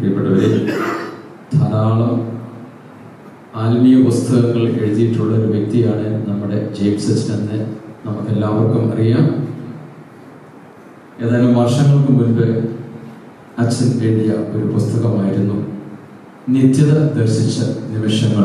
പ്രിയപ്പെട്ടവരെ ധാരാളം ആത്മീയ പുസ്തകങ്ങൾ എഴുതിയിട്ടുള്ള ഒരു വ്യക്തിയാണ് നമ്മുടെ ജെയിംസ് അച്ഛൻ എന്ന് നമുക്കെല്ലാവർക്കും അറിയാം ഏതാനും വർഷങ്ങൾക്ക് മുൻപ് അച്ഛൻ എഴുതിയ ഒരു പുസ്തകമായിരുന്നു നിത്യത ദർശിച്ച നിമിഷങ്ങൾ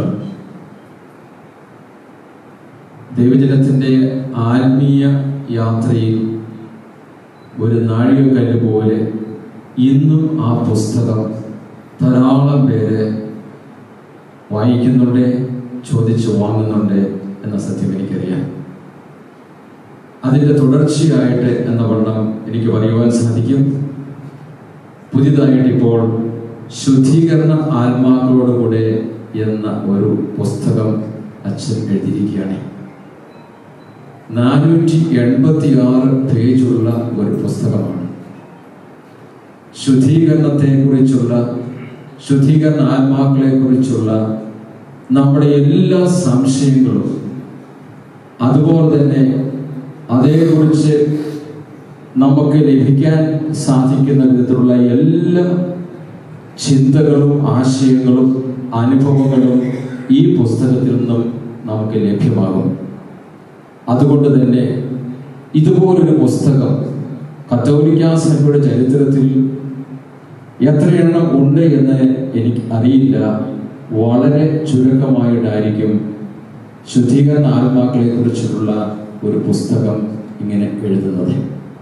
ദൈവജനത്തിൻ്റെ ആത്മീയ യാത്രയിൽ ഒരു നാഴികക്കല്ല് പോലെ ഇന്നും ആ പുസ്തകം ധാരാളം പേര് വായിക്കുന്നുണ്ട് ചോദിച്ചു വാങ്ങുന്നുണ്ട് എന്ന സത്യം എനിക്കറിയാം അതിൻ്റെ തുടർച്ചയായിട്ട് എന്ന വണ്ണം എനിക്ക് പറയുവാൻ സാധിക്കും പുതിയതായിട്ട് ഇപ്പോൾ ശുദ്ധീകരണ ആത്മാക്കളോടുകൂടെ എന്ന ഒരു പുസ്തകം അച്ഛൻ എഴുതിയിരിക്കുകയാണ് നാനൂറ്റി എൺപത്തി ആറ് പേജുള്ള ഒരു പുസ്തകമാണ് ശുദ്ധീകരണത്തെ കുറിച്ചുള്ള ശുദ്ധീകരണ ആത്മാക്കളെ കുറിച്ചുള്ള നമ്മുടെ എല്ലാ സംശയങ്ങളും അതുപോലെ തന്നെ അതേക്കുറിച്ച് നമുക്ക് ലഭിക്കാൻ സാധിക്കുന്ന വിധത്തിലുള്ള എല്ലാ ചിന്തകളും ആശയങ്ങളും അനുഭവങ്ങളും ഈ പുസ്തകത്തിൽ നിന്നും നമുക്ക് ലഭ്യമാകും അതുകൊണ്ട് തന്നെ ഇതുപോലൊരു പുസ്തകം കത്തോലിക്ക സഭയുടെ ചരിത്രത്തിൽ എത്രയെണ്ണം ഉണ്ട് എന്ന് എനിക്ക് അറിയില്ല വളരെ ചുരുക്കമായിട്ടായിരിക്കും ശുദ്ധീകരണ ആത്മാക്കളെ കുറിച്ചുള്ള ഒരു പുസ്തകം ഇങ്ങനെ എഴുതുന്നത്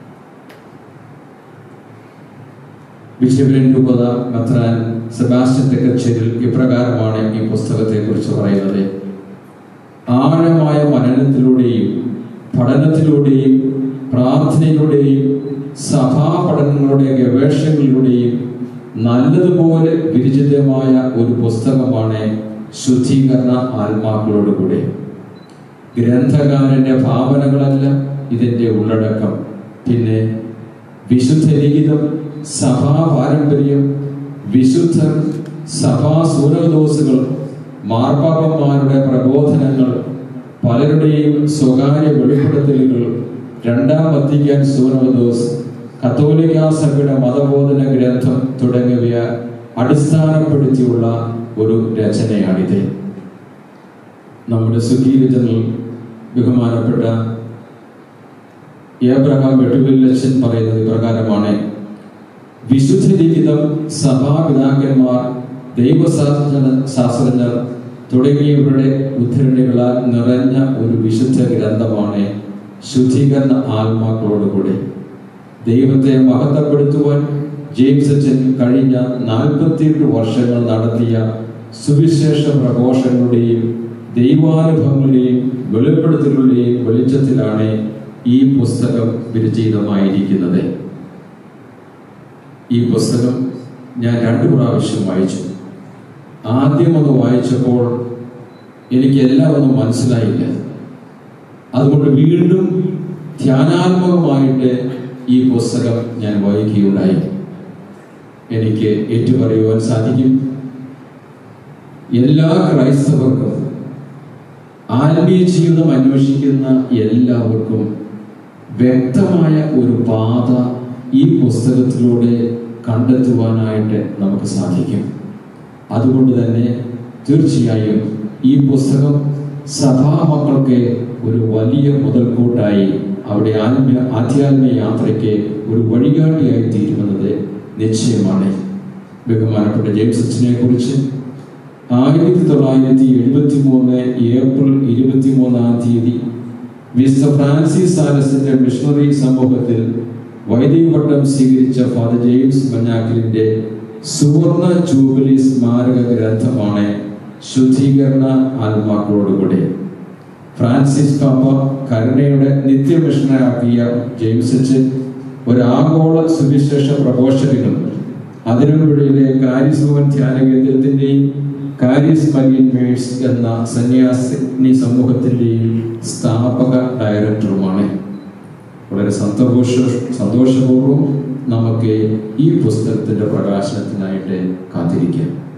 ബിഷപ്പിൻ രൂപത മെത്രാൻ സെബാസ്റ്റ്യൻ തെക്കച്ചേരിൽ ഇപ്രകാരമാണ് ഈ പുസ്തകത്തെ കുറിച്ച് പറയുന്നത് ആഴമായ മനനത്തിലൂടെയും പഠനത്തിലൂടെയും പ്രാർത്ഥനയിലൂടെയും സഭാ പഠനങ്ങളുടെ ഗവേഷണങ്ങളിലൂടെയും നല്ലതുപോലെ വിരചിതമായ ഒരു പുസ്തകമാണ് ശുദ്ധീകരണ ആത്മാക്കളോടുകൂടെ ഗ്രന്ഥകാരന്റെ ഭാവനകളല്ല ഇതിന്റെ ഉള്ളടക്കം പിന്നെ വിശുദ്ധ ലിഖിതം സഭാ പാരമ്പര്യം വിശുദ്ധർ സഭാ സൂരദോസുകൾ മാർപ്പാപ്പന്മാരുടെ പ്രബോധനങ്ങൾ പലരുടെയും സ്വകാര്യ വെളിപ്പെടുത്തലുകൾ രണ്ടാം വത്തിക്കാൻ സൂനവദോസ് കത്തോലിക്ക സഭയുടെ മതബോധന ഗ്രന്ഥം തുടങ്ങിയവ അടിസ്ഥാനപ്പെടുത്തിയുള്ള ഒരു രചനയാണിത് നമ്മുടെ സുഖീര ജനറൽ ബഹുമാനപ്പെട്ട ഏബ്രഹാം വെട്ടുവില്ലച്ചൻ പറയുന്നത് പ്രകാരമാണ് വിശുദ്ധ ലിഖിതം സഭാപിതാക്കന്മാർ ദൈവശാസ്ത്ര ശാസ്ത്രജ്ഞർ തുടങ്ങിയവരുടെ ഉദ്ധരണികളാൽ നിറഞ്ഞ ഒരു വിശുദ്ധ ഗ്രന്ഥമാണ് ശുദ്ധീകരണ ആത്മാക്കളോടുകൂടി ദൈവത്തെ മഹത്വപ്പെടുത്തുവാൻ ജെയിംസ് അച്ഛൻ കഴിഞ്ഞ നാൽപ്പത്തിയെട്ട് വർഷങ്ങൾ നടത്തിയ സുവിശേഷ പ്രഘോഷങ്ങളുടെയും ദൈവാനുഭവങ്ങളുടെയും വെളിപ്പെടുത്തലുകളുടെയും വെളിച്ചത്തിലാണ് ഈ പുസ്തകം വിരചിതമായിരിക്കുന്നത് ഈ പുസ്തകം ഞാൻ രണ്ടു പ്രാവശ്യം വായിച്ചു ആദ്യം ഒന്ന് വായിച്ചപ്പോൾ എനിക്ക് എല്ലാം ഒന്നും മനസ്സിലായില്ല അതുകൊണ്ട് വീണ്ടും ധ്യാനാത്മകമായിട്ട് ഈ പുസ്തകം ഞാൻ വായിക്കുകയുണ്ടായി എനിക്ക് ഏറ്റുപറയുവാൻ സാധിക്കും എല്ലാ ക്രൈസ്തവർക്കും ആത്മീയ ജീവിതം അന്വേഷിക്കുന്ന എല്ലാവർക്കും വ്യക്തമായ ഒരു പാത ഈ പുസ്തകത്തിലൂടെ കണ്ടെത്തുവാനായിട്ട് നമുക്ക് സാധിക്കും അതുകൊണ്ട് തന്നെ തീർച്ചയായും ഈ പുസ്തകം സഭാമക്കൾക്ക് ഒരു വലിയ മുതൽക്കൂട്ടായി അവിടെ ആത്മീയ ആധ്യാത്മിക യാത്രയ്ക്ക് ഒരു വഴികാട്ടിയായി തീരുമെന്നത് നിശ്ചയമാണ് ബഹുമാനപ്പെട്ട ജെയിംസ് അച്ഛനെ കുറിച്ച് ആയിരത്തി തൊള്ളായിരത്തി എഴുപത്തി മൂന്ന് ഏപ്രിൽ ഇരുപത്തി മൂന്നാം തീയതി വിശുദ്ധ ഫ്രാൻസിസ് സാലസിന്റെ മിഷണറി സമൂഹത്തിൽ വൈദിക പട്ടം സ്വീകരിച്ച ഫാദർ ജെയിംസ് മഞ്ഞാക്കലിന്റെ സുവർണ ജൂബിലി സ്മാരക ഗ്രന്ഥമാണ് ശുദ്ധീകരണ ആത്മാക്കളോടുകൂടി ഫ്രാൻസിസ് പാപ്പ കരുണയുടെ നിത്യമിഷണറാക്കിയ ജെയിംസ് അച്ഛൻ ഒരു ആഗോള സുവിശേഷ പ്രഘോഷകനും അതിനുള്ളിലെ കാരിസ്ഭവൻ ധ്യാന കേന്ദ്രത്തിന്റെയും കാരിസ് മരിയൻ മേഴ്സ് എന്ന സന്യാസിനി സമൂഹത്തിന്റെയും സ്ഥാപക ഡയറക്ടറുമാണ് വളരെ സന്തോഷ സന്തോഷപൂർവ്വം നമുക്ക് ഈ പുസ്തകത്തിന്റെ പ്രകാശനത്തിനായിട്ട് കാത്തിരിക്കാം